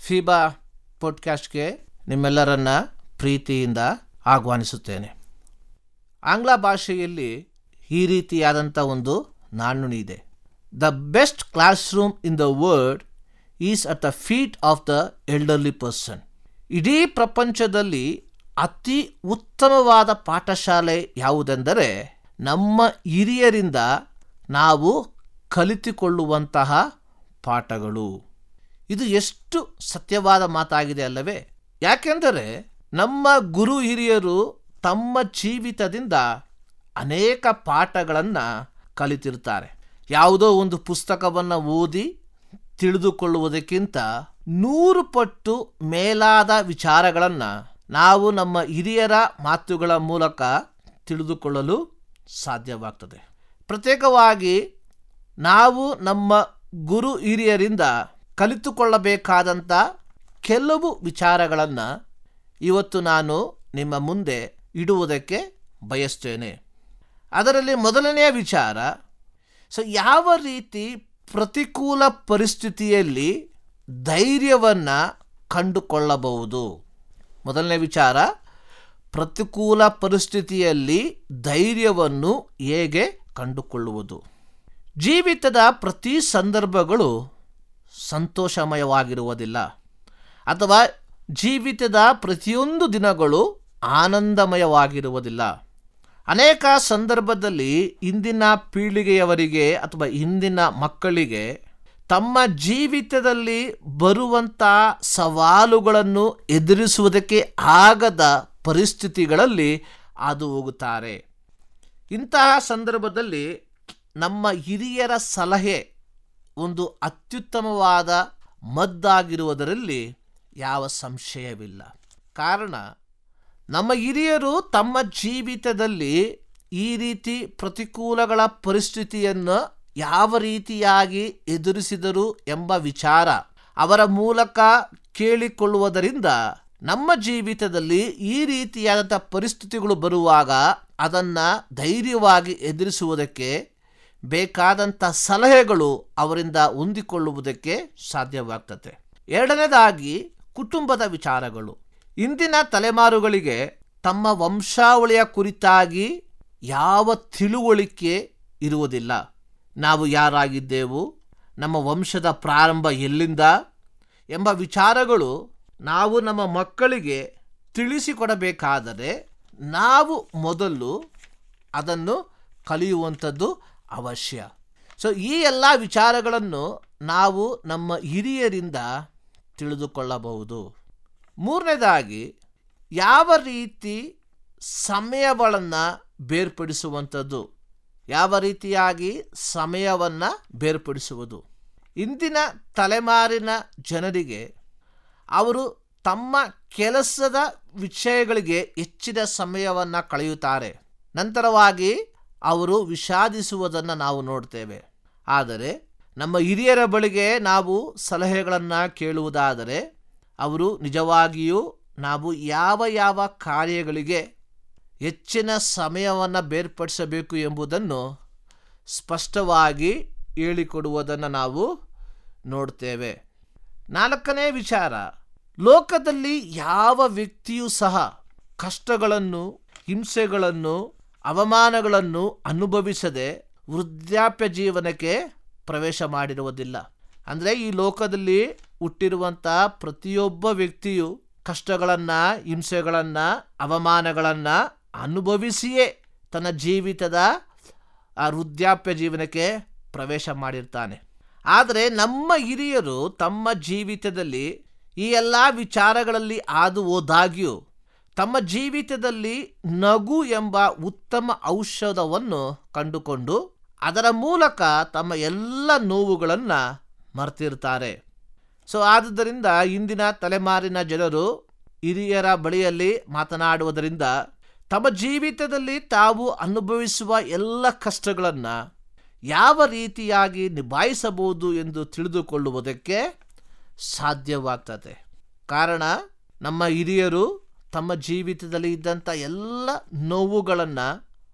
FIBA ಪಾಡ್ಕಾಸ್ಟ್ಗೆ ನಿಮ್ಮೆಲ್ಲರನ್ನ ಪ್ರೀತಿಯಿಂದ ಆಹ್ವಾನಿಸುತ್ತೇನೆ ಆಂಗ್ಲ ಭಾಷೆಯಲ್ಲಿ ಈ ರೀತಿಯಾದಂಥ ಒಂದು ನಾಣ್ಣುಡಿ ಇದೆ the best classroom in the world is at the feet of the elderly person ಇಡೀ ಪ್ರಪಂಚದಲ್ಲಿ ಅತಿ ಉತ್ತಮವಾದ ಪಾಠಶಾಲೆ ಯಾವುದೆಂದರೆ ನಮ್ಮ ಹಿರಿಯರಿಂದ ನಾವು ಕಲಿತುಕೊಳ್ಳುವಂತಹ ಪಾಠಗಳು ಇದು ಎಷ್ಟು ಸತ್ಯವಾದ ಮಾತಾಗಿದೆ ಅಲ್ಲವೇ ಯಾಕೆಂದರೆ ನಮ್ಮ ಗುರು ಹಿರಿಯರು ತಮ್ಮ ಜೀವಿತದಿಂದ ಅನೇಕ ಪಾಠಗಳನ್ನು ಕಲಿತಿರ್ತಾರೆ ಯಾವುದೋ ಒಂದು ಪುಸ್ತಕವನ್ನು ಓದಿ ತಿಳಿದುಕೊಳ್ಳುವುದಕ್ಕಿಂತ ನೂರು ಪಟ್ಟು ಮೇಲಾದ ವಿಚಾರಗಳನ್ನು ನಾವು ನಮ್ಮ ಹಿರಿಯರ ಮಾತುಗಳ ಮೂಲಕ ತಿಳಿದುಕೊಳ್ಳಲು ಸಾಧ್ಯವಾಗ್ತದೆ ಪ್ರತ್ಯೇಕವಾಗಿ ನಾವು ನಮ್ಮ ಗುರು ಹಿರಿಯರಿಂದ ಕಲಿತುಕೊಳ್ಳಬೇಕಾದಂಥ ಕೆಲವು ವಿಚಾರಗಳನ್ನು ಇವತ್ತು ನಾನು ನಿಮ್ಮ ಮುಂದೆ ಇಡುವುದಕ್ಕೆ ಬಯಸ್ತೇನೆ ಅದರಲ್ಲಿ ಮೊದಲನೆಯ ವಿಚಾರ ಸೊ ಯಾವ ರೀತಿ ಪ್ರತಿಕೂಲ ಪರಿಸ್ಥಿತಿಯಲ್ಲಿ ಧೈರ್ಯವನ್ನು ಕಂಡುಕೊಳ್ಳಬಹುದು ಮೊದಲನೇ ವಿಚಾರ ಪ್ರತಿಕೂಲ ಪರಿಸ್ಥಿತಿಯಲ್ಲಿ ಧೈರ್ಯವನ್ನು ಹೇಗೆ ಕಂಡುಕೊಳ್ಳುವುದು ಜೀವಿತದ ಪ್ರತಿ ಸಂದರ್ಭಗಳು ಸಂತೋಷಮಯವಾಗಿರುವುದಿಲ್ಲ ಅಥವಾ ಜೀವಿತದ ಪ್ರತಿಯೊಂದು ದಿನಗಳು ಆನಂದಮಯವಾಗಿರುವುದಿಲ್ಲ ಅನೇಕ ಸಂದರ್ಭದಲ್ಲಿ ಇಂದಿನ ಪೀಳಿಗೆಯವರಿಗೆ ಅಥವಾ ಇಂದಿನ ಮಕ್ಕಳಿಗೆ ತಮ್ಮ ಜೀವಿತದಲ್ಲಿ ಬರುವಂಥ ಸವಾಲುಗಳನ್ನು ಎದುರಿಸುವುದಕ್ಕೆ ಆಗದ ಪರಿಸ್ಥಿತಿಗಳಲ್ಲಿ ಹಾದು ಹೋಗುತ್ತಾರೆ ಇಂತಹ ಸಂದರ್ಭದಲ್ಲಿ ನಮ್ಮ ಹಿರಿಯರ ಸಲಹೆ ಒಂದು ಅತ್ಯುತ್ತಮವಾದ ಮದ್ದಾಗಿರುವುದರಲ್ಲಿ ಯಾವ ಸಂಶಯವಿಲ್ಲ ಕಾರಣ ನಮ್ಮ ಹಿರಿಯರು ತಮ್ಮ ಜೀವಿತದಲ್ಲಿ ಈ ರೀತಿ ಪ್ರತಿಕೂಲಗಳ ಪರಿಸ್ಥಿತಿಯನ್ನು ಯಾವ ರೀತಿಯಾಗಿ ಎದುರಿಸಿದರು ಎಂಬ ವಿಚಾರ ಅವರ ಮೂಲಕ ಕೇಳಿಕೊಳ್ಳುವುದರಿಂದ ನಮ್ಮ ಜೀವಿತದಲ್ಲಿ ಈ ರೀತಿಯಾದಂಥ ಪರಿಸ್ಥಿತಿಗಳು ಬರುವಾಗ ಅದನ್ನು ಧೈರ್ಯವಾಗಿ ಎದುರಿಸುವುದಕ್ಕೆ ಬೇಕಾದಂಥ ಸಲಹೆಗಳು ಅವರಿಂದ ಹೊಂದಿಕೊಳ್ಳುವುದಕ್ಕೆ ಸಾಧ್ಯವಾಗ್ತದೆ ಎರಡನೇದಾಗಿ ಕುಟುಂಬದ ವಿಚಾರಗಳು ಇಂದಿನ ತಲೆಮಾರುಗಳಿಗೆ ತಮ್ಮ ವಂಶಾವಳಿಯ ಕುರಿತಾಗಿ ಯಾವ ತಿಳುವಳಿಕೆ ಇರುವುದಿಲ್ಲ ನಾವು ಯಾರಾಗಿದ್ದೆವು ನಮ್ಮ ವಂಶದ ಪ್ರಾರಂಭ ಎಲ್ಲಿಂದ ಎಂಬ ವಿಚಾರಗಳು ನಾವು ನಮ್ಮ ಮಕ್ಕಳಿಗೆ ತಿಳಿಸಿಕೊಡಬೇಕಾದರೆ ನಾವು ಮೊದಲು ಅದನ್ನು ಕಲಿಯುವಂಥದ್ದು ಅವಶ್ಯ ಸೊ ಈ ಎಲ್ಲ ವಿಚಾರಗಳನ್ನು ನಾವು ನಮ್ಮ ಹಿರಿಯರಿಂದ ತಿಳಿದುಕೊಳ್ಳಬಹುದು ಮೂರನೇದಾಗಿ ಯಾವ ರೀತಿ ಸಮಯಗಳನ್ನು ಬೇರ್ಪಡಿಸುವಂಥದ್ದು ಯಾವ ರೀತಿಯಾಗಿ ಸಮಯವನ್ನು ಬೇರ್ಪಡಿಸುವುದು ಇಂದಿನ ತಲೆಮಾರಿನ ಜನರಿಗೆ ಅವರು ತಮ್ಮ ಕೆಲಸದ ವಿಷಯಗಳಿಗೆ ಹೆಚ್ಚಿನ ಸಮಯವನ್ನು ಕಳೆಯುತ್ತಾರೆ ನಂತರವಾಗಿ ಅವರು ವಿಷಾದಿಸುವುದನ್ನು ನಾವು ನೋಡ್ತೇವೆ ಆದರೆ ನಮ್ಮ ಹಿರಿಯರ ಬಳಿಗೆ ನಾವು ಸಲಹೆಗಳನ್ನು ಕೇಳುವುದಾದರೆ ಅವರು ನಿಜವಾಗಿಯೂ ನಾವು ಯಾವ ಯಾವ ಕಾರ್ಯಗಳಿಗೆ ಹೆಚ್ಚಿನ ಸಮಯವನ್ನು ಬೇರ್ಪಡಿಸಬೇಕು ಎಂಬುದನ್ನು ಸ್ಪಷ್ಟವಾಗಿ ಹೇಳಿಕೊಡುವುದನ್ನು ನಾವು ನೋಡ್ತೇವೆ ನಾಲ್ಕನೇ ವಿಚಾರ ಲೋಕದಲ್ಲಿ ಯಾವ ವ್ಯಕ್ತಿಯೂ ಸಹ ಕಷ್ಟಗಳನ್ನು ಹಿಂಸೆಗಳನ್ನು ಅವಮಾನಗಳನ್ನು ಅನುಭವಿಸದೆ ವೃದ್ಧಾಪ್ಯ ಜೀವನಕ್ಕೆ ಪ್ರವೇಶ ಮಾಡಿರುವುದಿಲ್ಲ ಅಂದರೆ ಈ ಲೋಕದಲ್ಲಿ ಹುಟ್ಟಿರುವಂಥ ಪ್ರತಿಯೊಬ್ಬ ವ್ಯಕ್ತಿಯು ಕಷ್ಟಗಳನ್ನು ಹಿಂಸೆಗಳನ್ನು ಅವಮಾನಗಳನ್ನು ಅನುಭವಿಸಿಯೇ ತನ್ನ ಜೀವಿತದ ಆ ವೃದ್ಧಾಪ್ಯ ಜೀವನಕ್ಕೆ ಪ್ರವೇಶ ಮಾಡಿರ್ತಾನೆ ಆದರೆ ನಮ್ಮ ಹಿರಿಯರು ತಮ್ಮ ಜೀವಿತದಲ್ಲಿ ಈ ಎಲ್ಲ ವಿಚಾರಗಳಲ್ಲಿ ಹಾದು ಹೋದಾಗ್ಯೂ ತಮ್ಮ ಜೀವಿತದಲ್ಲಿ ನಗು ಎಂಬ ಉತ್ತಮ ಔಷಧವನ್ನು ಕಂಡುಕೊಂಡು ಅದರ ಮೂಲಕ ತಮ್ಮ ಎಲ್ಲ ನೋವುಗಳನ್ನು ಮರ್ತಿರ್ತಾರೆ ಸೊ ಆದುದರಿಂದ ಇಂದಿನ ತಲೆಮಾರಿನ ಜನರು ಹಿರಿಯರ ಬಳಿಯಲ್ಲಿ ಮಾತನಾಡುವುದರಿಂದ ತಮ್ಮ ಜೀವಿತದಲ್ಲಿ ತಾವು ಅನುಭವಿಸುವ ಎಲ್ಲ ಕಷ್ಟಗಳನ್ನು ಯಾವ ರೀತಿಯಾಗಿ ನಿಭಾಯಿಸಬಹುದು ಎಂದು ತಿಳಿದುಕೊಳ್ಳುವುದಕ್ಕೆ ಸಾಧ್ಯವಾಗ್ತದೆ ಕಾರಣ ನಮ್ಮ ಹಿರಿಯರು ತಮ್ಮ ಜೀವಿತದಲ್ಲಿ ಇದ್ದಂಥ ಎಲ್ಲ ನೋವುಗಳನ್ನು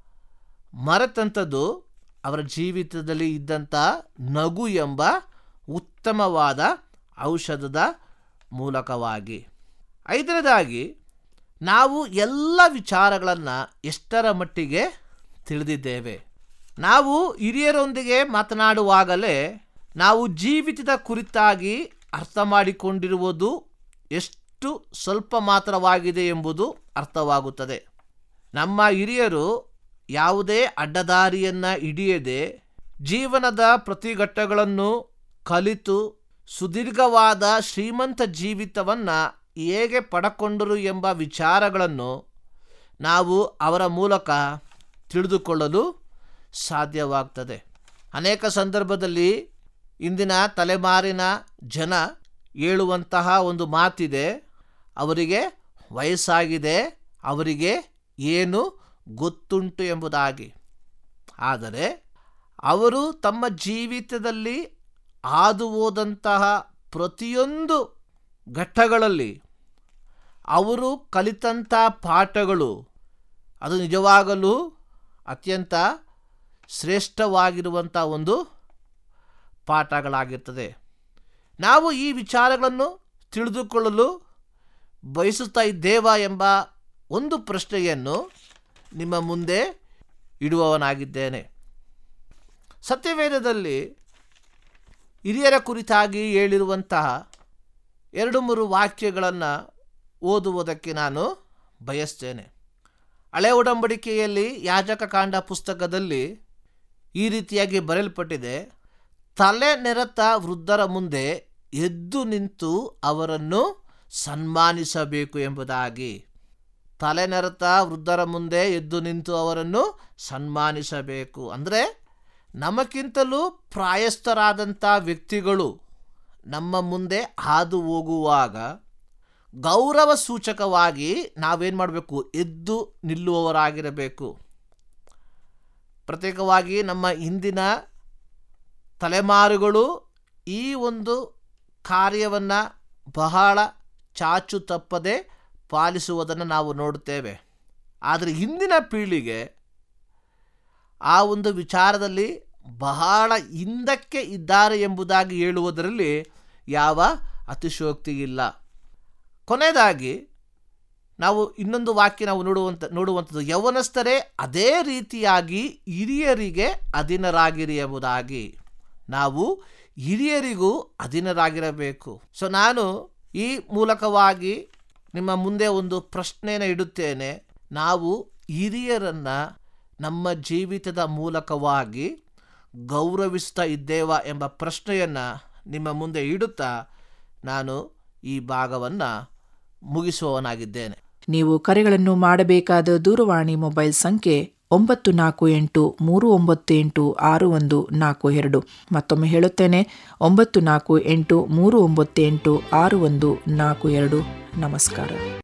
ಮರೆತಂಥದ್ದು ಅವರ ಜೀವಿತದಲ್ಲಿ ಇದ್ದಂಥ ನಗು ಎಂಬ ಉತ್ತಮವಾದ ಔಷಧದ ಮೂಲಕವಾಗಿ ಐದನೇದಾಗಿ ನಾವು ಎಲ್ಲ ವಿಚಾರಗಳನ್ನು ಎಷ್ಟರ ಮಟ್ಟಿಗೆ ತಿಳಿದಿದ್ದೇವೆ ನಾವು ಹಿರಿಯರೊಂದಿಗೆ ಮಾತನಾಡುವಾಗಲೇ ನಾವು ಜೀವಿತದ ಕುರಿತಾಗಿ ಅರ್ಥ ಮಾಡಿಕೊಂಡಿರುವುದು ಎಷ್ಟು ಸ್ವಲ್ಪ ಮಾತ್ರವಾಗಿದೆ ಎಂಬುದು ಅರ್ಥವಾಗುತ್ತದೆ ನಮ್ಮ ಹಿರಿಯರು ಯಾವುದೇ ಅಡ್ಡದಾರಿಯನ್ನು ಹಿಡಿಯದೆ ಜೀವನದ ಪ್ರತಿಘಟ್ಟಗಳನ್ನು ಕಲಿತು ಸುದೀರ್ಘವಾದ ಶ್ರೀಮಂತ ಜೀವಿತವನ್ನು ಹೇಗೆ ಪಡಕೊಂಡರು ಎಂಬ ವಿಚಾರಗಳನ್ನು ನಾವು ಅವರ ಮೂಲಕ ತಿಳಿದುಕೊಳ್ಳಲು ಸಾಧ್ಯವಾಗ್ತದೆ ಅನೇಕ ಸಂದರ್ಭದಲ್ಲಿ ಇಂದಿನ ತಲೆಮಾರಿನ ಜನ ಹೇಳುವಂತಹ ಒಂದು ಮಾತಿದೆ ಅವರಿಗೆ ವಯಸ್ಸಾಗಿದೆ ಅವರಿಗೆ ಏನು ಗೊತ್ತುಂಟು ಎಂಬುದಾಗಿ ಆದರೆ ಅವರು ತಮ್ಮ ಜೀವಿತದಲ್ಲಿ ಹಾದು ಹೋದಂತಹ ಪ್ರತಿಯೊಂದು ಘಟ್ಟಗಳಲ್ಲಿ ಅವರು ಕಲಿತಂಥ ಪಾಠಗಳು ಅದು ನಿಜವಾಗಲೂ ಅತ್ಯಂತ ಶ್ರೇಷ್ಠವಾಗಿರುವಂಥ ಒಂದು ಪಾಠಗಳಾಗಿರ್ತದೆ ನಾವು ಈ ವಿಚಾರಗಳನ್ನು ತಿಳಿದುಕೊಳ್ಳಲು ಬಯಸುತ್ತಾ ಇದ್ದೇವಾ ಎಂಬ ಒಂದು ಪ್ರಶ್ನೆಯನ್ನು ನಿಮ್ಮ ಮುಂದೆ ಇಡುವವನಾಗಿದ್ದೇನೆ ಸತ್ಯವೇದದಲ್ಲಿ ಹಿರಿಯರ ಕುರಿತಾಗಿ ಹೇಳಿರುವಂತಹ ಎರಡು ಮೂರು ವಾಕ್ಯಗಳನ್ನು ಓದುವುದಕ್ಕೆ ನಾನು ಬಯಸ್ತೇನೆ ಹಳೆ ಒಡಂಬಡಿಕೆಯಲ್ಲಿ ಯಾಜಕ ಕಾಂಡ ಪುಸ್ತಕದಲ್ಲಿ ಈ ರೀತಿಯಾಗಿ ಬರೆಯಲ್ಪಟ್ಟಿದೆ ತಲೆ ನೆರೆತ ವೃದ್ಧರ ಮುಂದೆ ಎದ್ದು ನಿಂತು ಅವರನ್ನು ಸನ್ಮಾನಿಸಬೇಕು ಎಂಬುದಾಗಿ ತಲೆನೆರೆತ ವೃದ್ಧರ ಮುಂದೆ ಎದ್ದು ನಿಂತು ಅವರನ್ನು ಸನ್ಮಾನಿಸಬೇಕು ಅಂದರೆ ನಮಗಿಂತಲೂ ಪ್ರಾಯಸ್ಥರಾದಂಥ ವ್ಯಕ್ತಿಗಳು ನಮ್ಮ ಮುಂದೆ ಹಾದು ಹೋಗುವಾಗ ಗೌರವ ಸೂಚಕವಾಗಿ ನಾವೇನು ಮಾಡಬೇಕು ಎದ್ದು ನಿಲ್ಲುವವರಾಗಿರಬೇಕು ಪ್ರತ್ಯೇಕವಾಗಿ ನಮ್ಮ ಇಂದಿನ ತಲೆಮಾರುಗಳು ಈ ಒಂದು ಕಾರ್ಯವನ್ನು ಬಹಳ ಚಾಚು ತಪ್ಪದೆ ಪಾಲಿಸುವುದನ್ನು ನಾವು ನೋಡುತ್ತೇವೆ ಆದರೆ ಇಂದಿನ ಪೀಳಿಗೆ ಆ ಒಂದು ವಿಚಾರದಲ್ಲಿ ಬಹಳ ಹಿಂದಕ್ಕೆ ಇದ್ದಾರೆ ಎಂಬುದಾಗಿ ಹೇಳುವುದರಲ್ಲಿ ಯಾವ ಅತಿಶಯೋಕ್ತಿ ಇಲ್ಲ ಕೊನೆಯದಾಗಿ ನಾವು ಇನ್ನೊಂದು ವಾಕ್ಯ ನಾವು ನೋಡುವಂಥ ನೋಡುವಂಥದ್ದು ಯವನಸ್ಥರೇ ಅದೇ ರೀತಿಯಾಗಿ ಹಿರಿಯರಿಗೆ ಅಧೀನರಾಗಿರಿ ಎಂಬುದಾಗಿ ನಾವು ಹಿರಿಯರಿಗೂ ಅಧೀನರಾಗಿರಬೇಕು ಸೊ ನಾನು ಈ ಮೂಲಕವಾಗಿ ನಿಮ್ಮ ಮುಂದೆ ಒಂದು ಪ್ರಶ್ನೆಯನ್ನು ಇಡುತ್ತೇನೆ ನಾವು ಹಿರಿಯರನ್ನು ನಮ್ಮ ಜೀವಿತದ ಮೂಲಕವಾಗಿ ಗೌರವಿಸ್ತಾ ಇದ್ದೇವಾ ಎಂಬ ಪ್ರಶ್ನೆಯನ್ನು ನಿಮ್ಮ ಮುಂದೆ ಇಡುತ್ತಾ ನಾನು ಈ ಭಾಗವನ್ನು ಮುಗಿಸುವವನಾಗಿದ್ದೇನೆ ನೀವು ಕರೆಗಳನ್ನು ಮಾಡಬೇಕಾದ ದೂರವಾಣಿ ಮೊಬೈಲ್ ಸಂಖ್ಯೆ ಒಂಬತ್ತು ನಾಲ್ಕು ಎಂಟು ಮೂರು ಒಂಬತ್ತು ಎಂಟು ಆರು ಒಂದು ನಾಲ್ಕು ಎರಡು ಮತ್ತೊಮ್ಮೆ ಹೇಳುತ್ತೇನೆ ಒಂಬತ್ತು ನಾಲ್ಕು ಎಂಟು ಮೂರು ಒಂಬತ್ತು ಎಂಟು ಆರು ಒಂದು ನಾಲ್ಕು ಎರಡು ನಮಸ್ಕಾರ